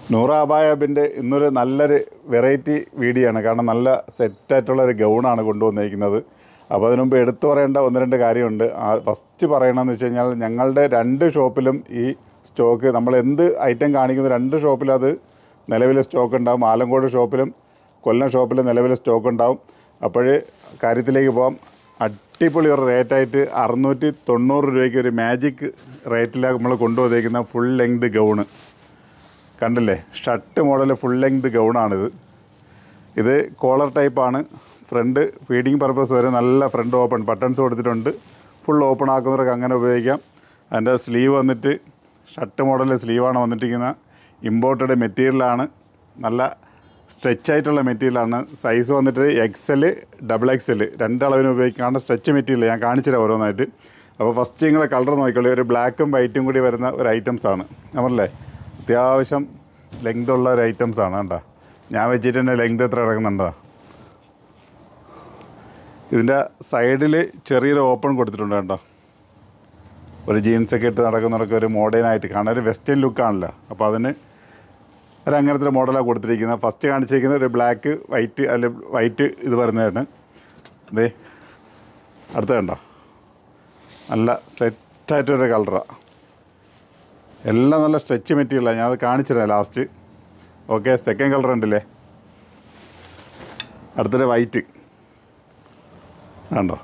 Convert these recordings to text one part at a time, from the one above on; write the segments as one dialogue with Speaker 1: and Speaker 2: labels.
Speaker 1: നൂറ അബായബിൻ്റെ ഇന്നൊരു നല്ലൊരു variety video ആണ് കാരണം നല്ല സെറ്റായിട്ടുള്ള ഒരു ഗൗണാണ് കൊണ്ടുവന്നിരിക്കുന്നത് അപ്പോൾ അതിനു മുമ്പ് എടുത്തു പറയേണ്ട ഒന്ന് രണ്ട് കാര്യമുണ്ട് ഫസ്റ്റ് പറയണമെന്ന് വെച്ച് കഴിഞ്ഞാൽ ഞങ്ങളുടെ രണ്ട് ഷോപ്പിലും ഈ സ്റ്റോക്ക് നമ്മൾ എന്ത് ഐറ്റം കാണിക്കുന്ന രണ്ട് ഷോപ്പിലും അത് നിലവിൽ സ്റ്റോക്ക് ഉണ്ടാവും ആലങ്കോട് ഷോപ്പിലും കൊല്ലം ഷോപ്പിലും നിലവിൽ സ്റ്റോക്ക് ഉണ്ടാവും അപ്പോൾ കാര്യത്തിലേക്ക് പോകാം അടിപൊളി ഒരു റേറ്റായിട്ട് അറുന്നൂറ്റി തൊണ്ണൂറ് രൂപയ്ക്ക് ഒരു മാജിക് റേറ്റിലാണ് നമ്മൾ കൊണ്ടുവന്നിരിക്കുന്ന ഫുൾ ലെങ്ത് ഗൗണ് കണ്ടില്ലേ ഷർട്ട് മോഡൽ ഫുൾ ലെങ്ത് ഗൗണാണിത് ഇത് കോളർ ടൈപ്പാണ് ഫ്രണ്ട് ഫീഡിങ് പർപ്പസ് വരെ നല്ല ഫ്രണ്ട് ഓപ്പൺ ബട്ടൺസ് കൊടുത്തിട്ടുണ്ട് ഫുൾ ഓപ്പൺ ആക്കുന്നവർക്ക് അങ്ങനെ ഉപയോഗിക്കാം അതിൻ്റെ സ്ലീവ് വന്നിട്ട് ഷർട്ട് മോഡൽ സ്ലീവാണ് വന്നിട്ടിരിക്കുന്ന ഇമ്പോർട്ടഡ് മെറ്റീരിയലാണ് നല്ല സ്ട്രെച്ച് ആയിട്ടുള്ള മെറ്റീരിയലാണ് സൈസ് വന്നിട്ട് എക്സൽ ഡബിൾ എക്സൽ രണ്ടളവിന് ഉപയോഗിക്കാണ് സ്ട്രെച്ച് മെറ്റീരിയൽ ഞാൻ കാണിച്ചുതരാം ഓരോന്നായിട്ട് അപ്പോൾ ഫസ്റ്റ് നിങ്ങളെ കളർ നോക്കിക്കോളൂ ഒരു ബ്ലാക്കും വൈറ്റും കൂടി വരുന്ന ഒരു ഐറ്റംസ് ആണ് നമ്മളല്ലേ അത്യാവശ്യം ലെങ്ത് ഉള്ള ഒരു ഐറ്റംസ് ആണ് കേട്ടോ ഞാൻ വെച്ചിട്ട് തന്നെ ലെങ്ത് എത്ര കിടക്കുന്നുണ്ടോ ഇതിൻ്റെ സൈഡിൽ ചെറിയൊരു ഓപ്പൺ കൊടുത്തിട്ടുണ്ട് കേട്ടോ ഒരു ജീൻസൊക്കെ ഇട്ട് നടക്കുന്നവർക്ക് ഒരു മോഡേണായിട്ട് കാണാൻ ഒരു വെസ്റ്റേൺ ലുക്കാണല്ലോ അപ്പോൾ അതിന് ഒരു അങ്ങനത്തെ മോഡലാണ് കൊടുത്തിരിക്കുന്നത് ഫസ്റ്റ് കാണിച്ചിരിക്കുന്നത് ഒരു ബ്ലാക്ക് വൈറ്റ് അല്ല വൈറ്റ് ഇത് വരുന്നതാണ് അതെ അടുത്ത കണ്ടോ നല്ല സെറ്റായിട്ടൊരു കളറാണ് എല്ലാം നല്ല സ്ട്രെച്ച് മെറ്റീരിയലാണ് ഞാനത് കാണിച്ചിരാം ലാസ്റ്റ് ഓക്കെ സെക്കൻഡ് കളർ ഉണ്ടല്ലേ അടുത്തൊരു വൈറ്റ് കണ്ടോ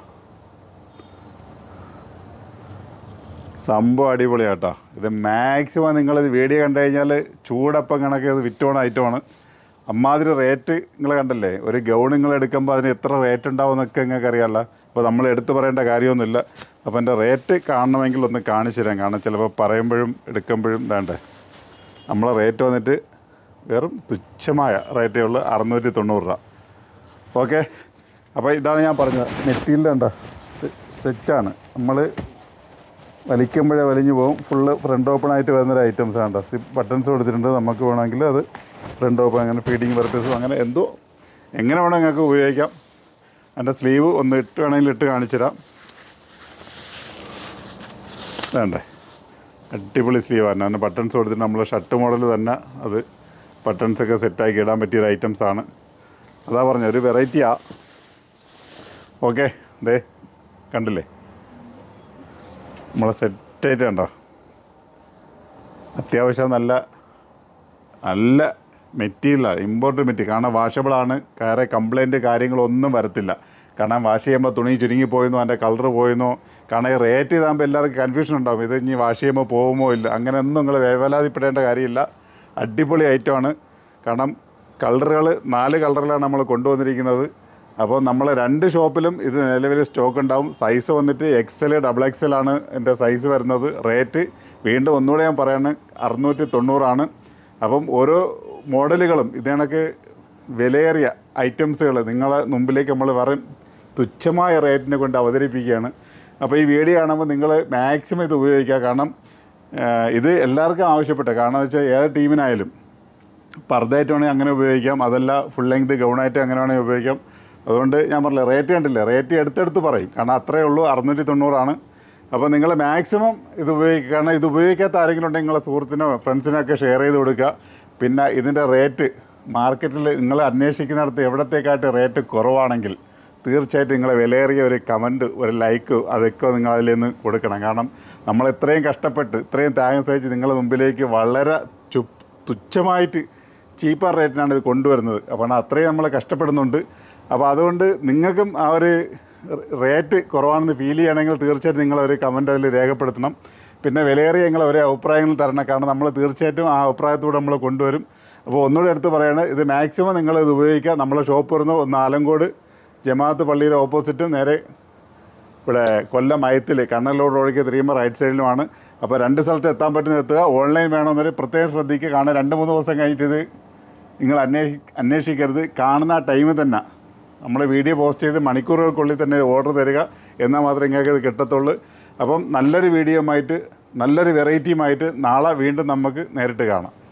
Speaker 1: സംഭവം അടിപൊളിയാട്ടോ ഇത് മാക്സിമം നിങ്ങളിത് വീഡിയോ കണ്ടു കഴിഞ്ഞാൽ ചൂടപ്പം കണക്ക് ഇത് വിറ്റോണ ഐറ്റമാണ് അമ്മാതിരി റേറ്റ് നിങ്ങൾ കണ്ടല്ലേ ഒരു ഗൗൺ നിങ്ങൾ എടുക്കുമ്പോൾ അതിന് എത്ര റേറ്റ് ഉണ്ടാവും എന്നൊക്കെ നിങ്ങൾക്ക് അറിയാമല്ലോ അപ്പോൾ നമ്മൾ എടുത്തു പറയേണ്ട കാര്യമൊന്നുമില്ല അപ്പോൾ എൻ്റെ റേറ്റ് കാണണമെങ്കിൽ ഒന്ന് കാണിച്ചു തരാം കാരണം ചിലപ്പോൾ പറയുമ്പോഴും എടുക്കുമ്പോഴും വേണ്ടേ നമ്മളെ റേറ്റ് വന്നിട്ട് വെറും തുച്ഛമായ റേറ്റേ ഉള്ളൂ അറുന്നൂറ്റി തൊണ്ണൂറ് രൂപ ഓക്കെ അപ്പോൾ ഇതാണ് ഞാൻ പറഞ്ഞത് മെറ്റീരിയൽ ഉണ്ടോ സെറ്റാണ് നമ്മൾ വലിക്കുമ്പോഴേ വലിഞ്ഞു പോകും ഫുള്ള് ഫ്രണ്ട് ഓപ്പൺ ആയിട്ട് വരുന്നൊരു ഐറ്റംസ് ആണ് സിപ്പ് ബട്ടൺസ് കൊടുത്തിട്ടുണ്ട് നമുക്ക് വേണമെങ്കിൽ അത് ഫ്രണ്ട് ഓപ്പൺ അങ്ങനെ ഫീഡിങ് പർപ്പസും അങ്ങനെ എന്തോ എങ്ങനെ വേണം നിങ്ങൾക്ക് ഉപയോഗിക്കാം അതിൻ്റെ സ്ലീവ് ഒന്ന് ഇട്ട് വേണമെങ്കിൽ ഇട്ട് കാണിച്ചു തരാം വേണ്ടേ അടിപൊളി സ്ലീവാണ് അതിന് ബട്ടൺസ് കൊടുത്തിട്ട് നമ്മൾ ഷർട്ട് മോഡൽ തന്നെ അത് ബട്ടൺസൊക്കെ സെറ്റാക്കി ഇടാൻ പറ്റിയ ഒരു ഐറ്റംസ് ആണ് അതാ പറഞ്ഞ ഒരു വെറൈറ്റിയാ ഓക്കെ ദേ കണ്ടില്ലേ നമ്മളെ സെറ്റായിട്ട് കണ്ടോ അത്യാവശ്യം നല്ല നല്ല മെറ്റീരിയലാണ് ഇമ്പോർട്ട് മെറ്റീരിയൽ കാരണം വാഷബിളാണ് വേറെ കംപ്ലൈൻറ്റ് കാര്യങ്ങളൊന്നും വരത്തില്ല കാരണം വാഷ് ചെയ്യുമ്പോൾ തുണി ചുരുങ്ങി പോയെന്നോ അതിൻ്റെ കളർ പോയെന്നോ കാരണം ഈ റേറ്റ് ചെയ്താകുമ്പോൾ എല്ലാവർക്കും കൺഫ്യൂഷൻ ഉണ്ടാവും ഇത് ഇനി വാഷ് ചെയ്യുമ്പോൾ പോകുമോ ഇല്ല അങ്ങനെ ഒന്നും നിങ്ങൾ വേവലാതിപ്പെടേണ്ട കാര്യമില്ല അടിപൊളി ഐറ്റമാണ് കാരണം കളറുകൾ നാല് കളറിലാണ് നമ്മൾ കൊണ്ടുവന്നിരിക്കുന്നത് അപ്പോൾ നമ്മൾ രണ്ട് ഷോപ്പിലും ഇത് നിലവിൽ സ്റ്റോക്ക് ഉണ്ടാവും സൈസ് വന്നിട്ട് എക്സൽ ഡബിൾ എക്സൽ ആണ് എൻ്റെ സൈസ് വരുന്നത് റേറ്റ് വീണ്ടും ഒന്നുകൂടെ ഞാൻ പറയാണ് അറുന്നൂറ്റി തൊണ്ണൂറാണ് അപ്പം ഓരോ മോഡലുകളും ഇത് കണക്ക് വിലയേറിയ ഐറ്റംസുകൾ നിങ്ങളെ മുമ്പിലേക്ക് നമ്മൾ വെറും തുച്ഛമായ റേറ്റിനെ കൊണ്ട് അവതരിപ്പിക്കുകയാണ് അപ്പോൾ ഈ വീഡിയോ കാണുമ്പോൾ നിങ്ങൾ മാക്സിമം ഇത് ഉപയോഗിക്കുക കാരണം ആ, ഇത് എല്ലാവർക്കും ആവശ്യപ്പെട്ട കാരണം എന്ന് വെച്ചാൽ ഏത് ടീമിനായാലും പർദ്ദയായിട്ട് വേണമെങ്കിൽ അങ്ങനെ ഉപയോഗിക്കാം അതല്ല ഫുൾ ലെങ്ത് ഗൗണായിട്ട് അങ്ങനെ വേണമെങ്കിൽ ഉപയോഗിക്കാം അതുകൊണ്ട് ഞാൻ പറഞ്ഞില്ല റേറ്റ് കണ്ടില്ല റേറ്റ് എടുത്തെടുത്ത് പറയും കാരണം അത്രയേ ഉള്ളൂ അറുന്നൂറ്റി തൊണ്ണൂറാണ് അപ്പോൾ നിങ്ങൾ മാക്സിമം ഇത് ഉപയോഗിക്കുക കാരണം ഇത് ഉപയോഗിക്കാത്ത ആരെങ്കിലും ഉണ്ടെങ്കിൽ നിങ്ങളെ സുഹൃത്തിനോ ഫ്രണ്ട്സിനോ ഒക്കെ ഷെയർ ചെയ്ത് കൊടുക്കുക പിന്നെ ഇതിൻ്റെ റേറ്റ് മാർക്കറ്റിൽ നിങ്ങൾ അന്വേഷിക്കുന്നിടത്ത് എവിടത്തേക്കായിട്ട് റേറ്റ് കുറവാണെങ്കിൽ തീർച്ചയായിട്ടും നിങ്ങളെ വിലയേറിയ ഒരു കമൻറ്റ് ഒരു ലൈക്ക് അതൊക്കെ നിങ്ങൾ അതിൽ നിന്ന് കൊടുക്കണം കാരണം നമ്മൾ ഇത്രയും കഷ്ടപ്പെട്ട് ഇത്രയും ത്യാഗം സഹിച്ച് നിങ്ങളുടെ മുമ്പിലേക്ക് വളരെ ചു തുച്ഛമായിട്ട് ചീപ്പർ റേറ്റിനാണ് ഇത് കൊണ്ടുവരുന്നത് അപ്പോൾ അത്രയും നമ്മൾ കഷ്ടപ്പെടുന്നുണ്ട് അപ്പോൾ അതുകൊണ്ട് നിങ്ങൾക്കും ആ ഒരു റേറ്റ് കുറവാണെന്ന് ഫീൽ ചെയ്യണമെങ്കിൽ തീർച്ചയായിട്ടും നിങ്ങളൊരു കമൻറ്റ് അതിൽ രേഖപ്പെടുത്തണം പിന്നെ വിലയേറിയ നിങ്ങൾ ഒരേ അഭിപ്രായങ്ങൾ തരണം കാരണം നമ്മൾ തീർച്ചയായിട്ടും ആ അഭിപ്രായത്തോടെ നമ്മൾ കൊണ്ടുവരും അപ്പോൾ ഒന്നുകൂടെ എടുത്ത് പറയാണ് ഇത് മാക്സിമം നിങ്ങൾ ഇത് ഉപയോഗിക്കുക നമ്മളെ ഷോപ്പ് വരുന്ന ഒന്ന് ആലങ്കോട് ജമാഅത്ത് പള്ളിയുടെ ഓപ്പോസിറ്റ് നേരെ ഇവിടെ കൊല്ലം മയത്തിൽ കണ്ണലോട് ഒഴുകിയ ത്രീമ റൈറ്റ് സൈഡിലുമാണ് അപ്പോൾ രണ്ട് സ്ഥലത്ത് എത്താൻ പറ്റുന്ന എത്തുക ഓൺലൈൻ വേണമെന്നൊരു പ്രത്യേകം ശ്രദ്ധിക്കുക കാരണം രണ്ട് മൂന്ന് ദിവസം കഴിഞ്ഞിട്ട് ഇത് നിങ്ങൾ അന്വേഷി അന്വേഷിക്കരുത് കാണുന്ന ആ ടൈമിൽ തന്നെ നമ്മൾ വീഡിയോ പോസ്റ്റ് ചെയ്ത് മണിക്കൂറുകൾക്കുള്ളിൽ തന്നെ ഓർഡർ തരിക എന്നാൽ മാത്രമേ നിങ്ങൾക്ക് ഇത് കിട്ടത്തുള്ളൂ അപ്പം നല്ലൊരു വീഡിയോയുമായിട്ട് നല്ലൊരു വെറൈറ്റിയുമായിട്ട് നാളെ വീണ്ടും നമുക്ക് നേരിട്ട് കാണാം